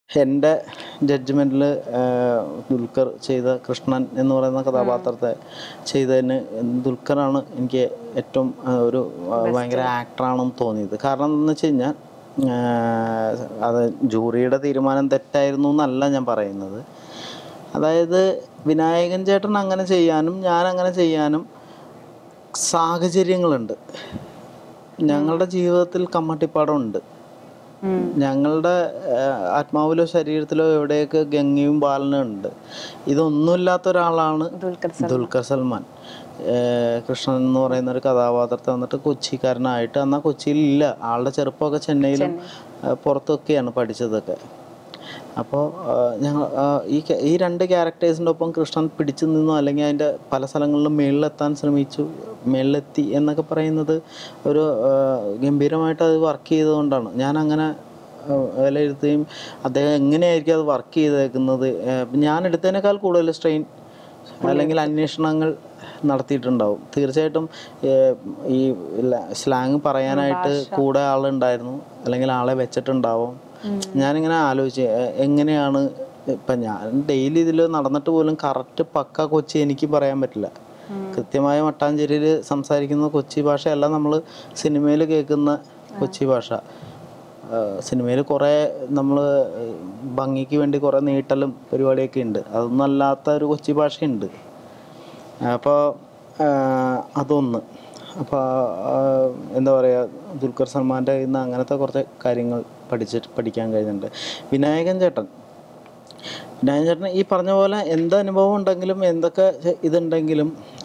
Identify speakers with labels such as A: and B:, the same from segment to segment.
A: എൻ്റെ ജഡ്ജ്മെൻറ്റിൽ ദുൽഖർ ചെയ്ത കൃഷ്ണൻ എന്ന് പറയുന്ന കഥാപാത്രത്തെ ചെയ്തതിന് ദുൽഖറാണ് എനിക്ക് ഏറ്റവും ആ, ഒരു ആ, ഭയങ്കര ആക്ടറാണെന്ന് തോന്നിയത് കാരണം എന്ന് വെച്ച് കഴിഞ്ഞാൽ ആ, അത് ജൂറിയുടെ തീരുമാനം തെറ്റായിരുന്നു എന്നല്ല ഞാൻ പറയുന്നത് അതായത് വിനായകൻ ചേട്ടൻ അങ്ങനെ ചെയ്യാനും ഞാൻ അങ്ങനെ ചെയ്യാനും സാഹചര്യങ്ങളുണ്ട് ഞങ്ങളുടെ ജീവിതത്തിൽ കമ്മട്ടിപ്പാടമുണ്ട് ഞങ്ങളുടെ ആഹ്, ആത്മാവിലോ ശരീരത്തിലോ എവിടെയൊക്കെ ഗംഗയും ബാലനും ഉണ്ട് ഇതൊന്നുമില്ലാത്ത ഒരാളാണ്
B: ദുൽഖർ
A: ദുൽഖർ സൽമാൻ ഏഹ്, കൃഷ്ണൻ എന്ന് പറയുന്ന ഒരു കഥാപാത്രത്തെ വന്നിട്ട് കൊച്ചിക്കാരനായിട്ട് എന്നാൽ കൊച്ചിയിൽ ഇല്ല ആളുടെ ചെറുപ്പമൊക്കെ ചെന്നൈയിലും ആഹ്, പുറത്തൊക്കെയാണ് പഠിച്ചതൊക്കെ അപ്പോൾ ഞങ്ങൾ ആഹ്, ഈ ക്യാ- ഈ രണ്ട് ക്യാരക്ടേഴ്സിൻ്റെ ഒപ്പം കൃഷ്ണൻ പിടിച്ചു നിന്നു അല്ലെങ്കിൽ അതിൻ്റെ പല സ്ഥലങ്ങളിലും മേളിലെത്താൻ ശ്രമിച്ചു മേളിലെത്തി എന്നൊക്കെ പറയുന്നത് ഒരു ആഹ്, ഗംഭീരമായിട്ട് അത് വർക്ക് ചെയ്തുകൊണ്ടാണ് ഞാൻ അങ്ങനെ ആഹ്, വിലയിരുത്തുകയും അദ്ദേഹം എങ്ങനെയായിരിക്കും അത് വർക്ക് ചെയ്തേക്കുന്നത് ആഹ്, ഞാൻ എടുത്തതിനേക്കാൾ കൂടുതൽ സ്ട്രെയിൻ അല്ലെങ്കിൽ അന്വേഷണങ്ങൾ നടത്തിയിട്ടുണ്ടാവും തീർച്ചയായിട്ടും ഏഹ്, ഈ സ്ലാങ് പറയാനായിട്ട് കൂടെ ആളുണ്ടായിരുന്നു അല്ലെങ്കിൽ ആളെ വെച്ചിട്ടുണ്ടാവും ഞാനിങ്ങനെ ആലോചിച്ച് എ- എങ്ങനെയാണ് ഇപ്പം ഞാൻ ഡെയിലി ഇതിൽ നടന്നിട്ട് പോലും കറക്റ്റ് പക്ക കൊച്ചി എനിക്ക് പറയാൻ പറ്റില്ല കൃത്യമായ മട്ടാഞ്ചേരിയിൽ സംസാരിക്കുന്ന കൊച്ചി ഭാഷയല്ല നമ്മൾ സിനിമയിൽ കേൾക്കുന്ന കൊച്ചി ഭാഷ സിനിമയിൽ കുറേ നമ്മൾ ഭംഗിക്ക് വേണ്ടി കുറേ നീട്ടലും പരിപാടിയൊക്കെ ഉണ്ട് അതൊന്നും അല്ലാത്ത ഒരു കൊച്ചി ഭാഷയുണ്ട് അപ്പോൾ അതൊന്ന് അപ്പോൾ എന്താ പറയുക ദുൽഖർ സൽമാൻ്റെ കയ്യിൽ നിന്ന് അങ്ങനത്തെ കുറച്ച് കാര്യങ്ങൾ പഠിച്ചിട്ട് പഠിക്കാൻ കഴിഞ്ഞിട്ടുണ്ട് വിനായകൻ ചേട്ടൻ വിനായകൻ ചേട്ടൻ ഈ പറഞ്ഞ പോലെ എന്ത് അനുഭവം ഉണ്ടെങ്കിലും എന്തൊക്കെ ചെ- ഇതുണ്ടെങ്കിലും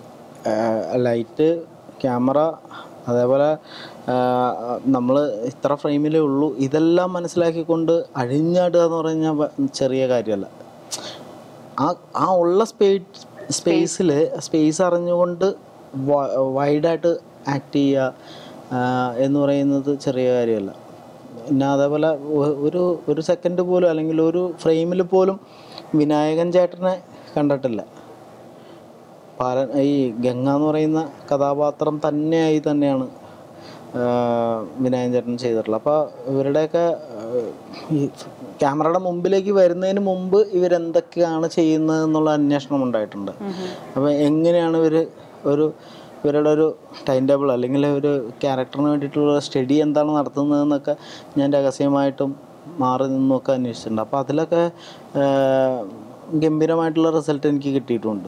A: ലൈറ്റ് ക്യാമറ അതേപോലെ നമ്മൾ ഇത്ര ഫ്രെയിമിലേ ഉള്ളൂ ഇതെല്ലാം മനസ്സിലാക്കിക്കൊണ്ട് അഴിഞ്ഞാടുക എന്ന് പറഞ്ഞാൽ വ- ചെറിയ കാര്യമല്ല ആ ആ ഉള്ള സ്പേസ് സ്പേസിൽ സ്പേസ് അറിഞ്ഞുകൊണ്ട് വൈഡായിട്ട് ആക്ട് ചെയ്യുക ആ, എന്ന് പറയുന്നത് ചെറിയ കാര്യമല്ല പിന്നെ അതേപോലെ ഒ- ഒരു ഒരു സെക്കൻഡ് പോലും അല്ലെങ്കിൽ ഒരു ഫ്രെയിമിൽ പോലും വിനായകൻ ചേട്ടനെ കണ്ടിട്ടില്ല പാല ഈ ഗംഗ എന്ന് പറയുന്ന കഥാപാത്രം തന്നെയായി തന്നെയാണ് ആ, വിനായകൻ ചേട്ടൻ ചെയ്തിട്ടുള്ളത് അപ്പോൾ ഇവരുടെയൊക്കെ ആ, ഈ ക്യാമറയുടെ മുമ്പിലേക്ക് വരുന്നതിന് മുമ്പ് ഇവരെന്തൊക്കെയാണ് ചെയ്യുന്നത് എന്നുള്ള അന്വേഷണം ഉണ്ടായിട്ടുണ്ട് അപ്പോൾ എങ്ങനെയാണ് ഇവർ ഒരു ഇവരുടെ ഒരു ടൈം ടേബിൾ അല്ലെങ്കിൽ ഒരു ക്യാരക്ടറിന് വേണ്ടിയിട്ടുള്ള സ്റ്റഡി എന്താണ് നടത്തുന്നതെന്നൊക്കെ ഞാൻ രഹസ്യമായിട്ടും മാറി നിന്നൊക്കെ അന്വേഷിച്ചിട്ടുണ്ട് അപ്പോൾ അതിലൊക്കെ ആ, ഗംഭീരമായിട്ടുള്ള റിസൾട്ട് എനിക്ക് കിട്ടിയിട്ടുണ്ട്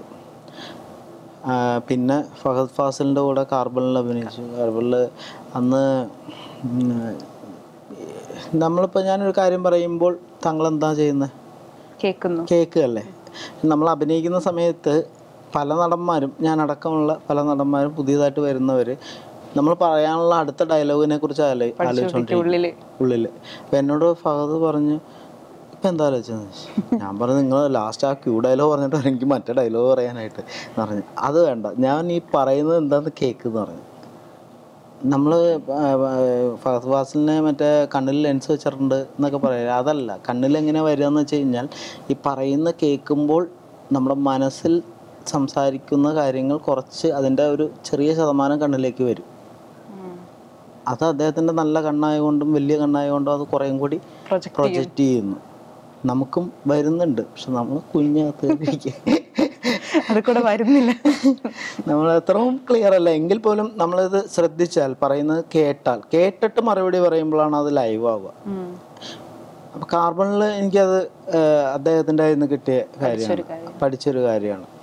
A: ആ, പിന്നെ ഫഹദ് ഫാസിലിൻ്റെ കൂടെ കാർബണിൽ അഭിനയിച്ചു കാർബണിൽ അന്ന് ഉം, നമ്മളിപ്പോൾ ഞാനൊരു കാര്യം പറയുമ്പോൾ താങ്കൾ എന്താ ചെയ്യുന്നത്
B: കേൾക്കുന്നു
A: കേൾക്കുകയല്ലേ നമ്മൾ അഭിനയിക്കുന്ന സമയത്ത് പല നടന്മാരും ഞാൻ അടക്കമുള്ള പല നടന്മാരും പുതിയതായിട്ട് വരുന്നവർ നമ്മൾ പറയാനുള്ള അടുത്ത ഡയലോഗിനെ കുറിച്ച് ആലോ ആലോചിച്ചുകൊണ്ടിരിക്കും
B: ഉള്ളില്
A: ഉള്ളിൽ അപ്പം എന്നോട് ഫഹദ് പറഞ്ഞു ഇപ്പം എന്താ ആലോചിച്ചെന്ന് ഞാൻ പറഞ്ഞു നിങ്ങൾ ലാസ്റ്റ് ആ ക്യൂ ഡയലോഗ് പറഞ്ഞിട്ട് എനിക്ക് മറ്റേ ഡയലോഗ് പറയാനായിട്ട് എന്ന് പറഞ്ഞു അത് വേണ്ട ഞാൻ ഈ പറയുന്നത് എന്താന്ന് കേൾക്കുന്നു പറഞ്ഞു നമ്മൾ ഫഹദ് ഫാസിലിനെ മറ്റേ കണ്ണിൽ ലെൻസ് വെച്ചിട്ടുണ്ട് എന്നൊക്കെ പറയാം അതല്ല കണ്ണിൽ എങ്ങനെ വരിക എന്ന് വെച്ച് കഴിഞ്ഞാൽ ഈ പറയുന്ന കേൾക്കുമ്പോൾ നമ്മുടെ മനസ്സിൽ സംസാരിക്കുന്ന കാര്യങ്ങൾ കുറച്ച് അതിൻ്റെ ഒരു ചെറിയ ശതമാനം കണ്ണിലേക്ക് വരും അത് അദ്ദേഹത്തിൻ്റെ നല്ല കണ്ണായതുകൊണ്ടും വലിയ കണ്ണായതുകൊണ്ടും അത് കുറേയും കൂടി
B: പ്രൊജക്ട്
A: പ്രൊജക്റ്റ് ചെയ്യുന്നു നമുക്കും വരുന്നുണ്ട് പക്ഷെ നമ്മൾ കുഞ്ഞകത്ത്
B: അത് കൂടെ വരുന്നില്ല
A: നമ്മൾ എത്രയും ക്ലിയർ അല്ല എങ്കിൽ പോലും നമ്മളിത് ശ്രദ്ധിച്ചാൽ പറയുന്നത് കേട്ടാൽ കേട്ടിട്ട് മറുപടി പറയുമ്പോഴാണ് അത് ലൈവ് ആവുക
B: ഉം.
A: അപ്പോൾ കാർബണിൽ എനിക്കത് ഏഹ്, അദ്ദേഹത്തിൻ്റെ കയ്യിൽ നിന്ന് കിട്ടിയ കാര്യമാണ്
B: കാര്യം.
A: പഠിച്ചൊരു കാര്യമാണ്